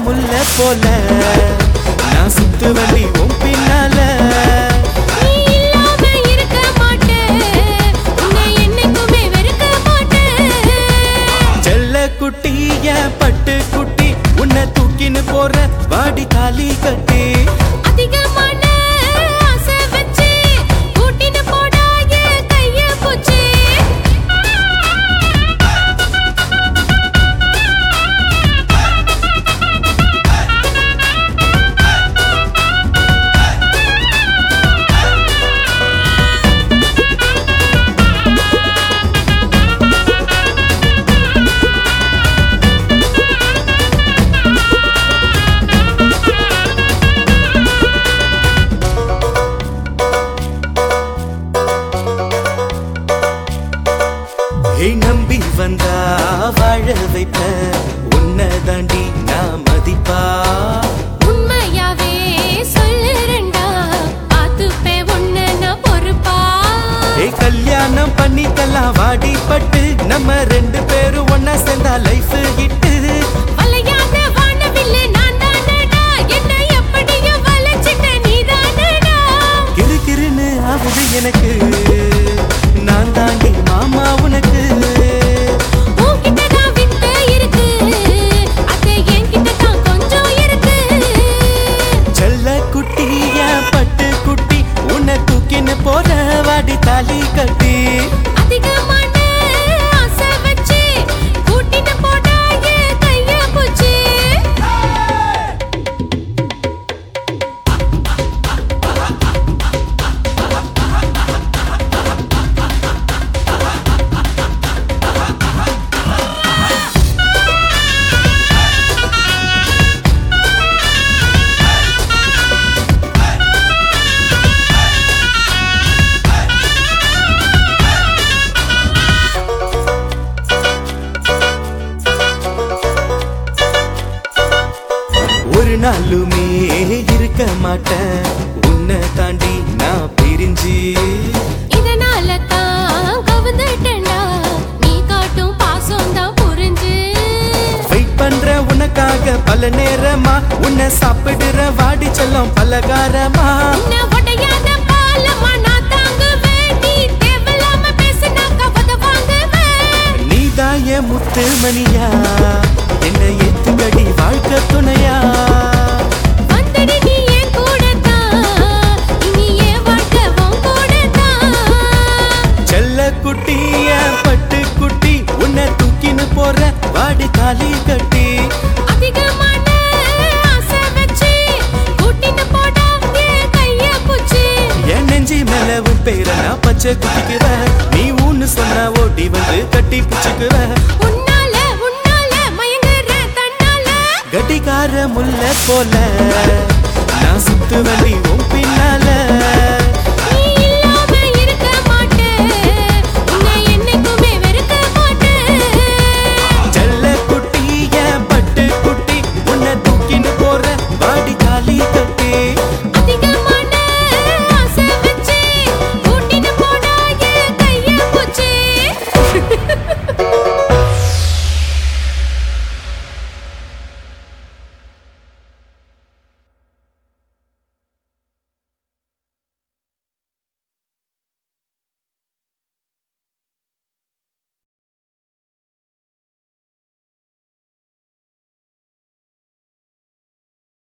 முல்ல போல நான் சுத்து வண்டி உன் பின்னால நீ இல்லாம இருக்க மாட்டேன் உன்னை என்னைக்குமே வெறுக்க மாட்டேன் செல்ல குட்டி என் பட்டு குட்டி உன்னை தூக்கின்னு போற வாடி தாலி கட்டி அதிகமான ஆசை வச்சு கூட்டிட்டு போடா என் கைய பூச்சி ஏய் நம்பி வந்தா வாழ வைப்ப உன்னை தாண்டி நான் மதிப்பா உண்மையாவே சொல்லுறேன்டா பாத்துப்பே உன்னை நான் பொறுப்பா ஏய் கல்யாணம் பண்ணிக்கலாம் வாடி பட்டு நம்ம ரெண்டு பேரும் ஒன்னா சேர்ந்தா லைஃப் இட்டு வளையாத வானவில்லை நான் தானடா என்னை எப்படியோ வளைச்சிட்ட நீதானடா கிரு கிருன்னு ஆகுது எனக்கு நான் தாண்டி மாமா உனக்கு உன்கிட்ட தான் வித்த இருக்கு அது என்கிட்ட தான் கொஞ்சம் இருக்கு செல்ல குட்டி என் பட்டு குட்டி உன்னை தூக்கின்னு போற வாடி தாலி கட்டி அதிகமான ஆசை வச்சு கூட்டிட்டு போடா என் கைய பூச்சி ஒரு நாளுமே இருக்க மாட்டேன் உன்னை தாண்டி நான் பிரிஞ்சு இதனால தான் கவுந்துட்டேன்டா நீ காட்டும் பாசம் தான் புரிஞ்சு வெயிட் பண்ற உனக்காக பல நேரமா உன்னை சாப்பிடுற வாடி செல்லம் பலகாரமா உன்னை உடையாத பாலமா நான் தாங்குவேன் நீ தேவையில்லாம பேசினாக்கா உத வாங்குவேன் நீதான் என் முத்து மணியா என்னை எத்துக்கடி வாழ்க்கை துணையா வந்துடு நீ என் கூடத்தான் இனி என் வாழ்க்கை உன் கூடத்தான் செல்ல குட்டி என் பட்டு குட்டி உன்னை தூக்கின்னு போற வாடி தாலி கட்டி அதிகமான ஆசை வச்சு கூட்டிட்டு போடா என் கைய பூச்சி என் நெஞ்சி மேல உன் பேரை நான் பச்சை குத்திக்கிற நீ ஊன்னு சொன்னா ஓடி வந்து கட்டி பிடிச்சுக்கிற உன்னால உன்னால மயங்குற தன்னால கட்டிக்கார முல்ல போல நான் சுத்து வண்டி உன்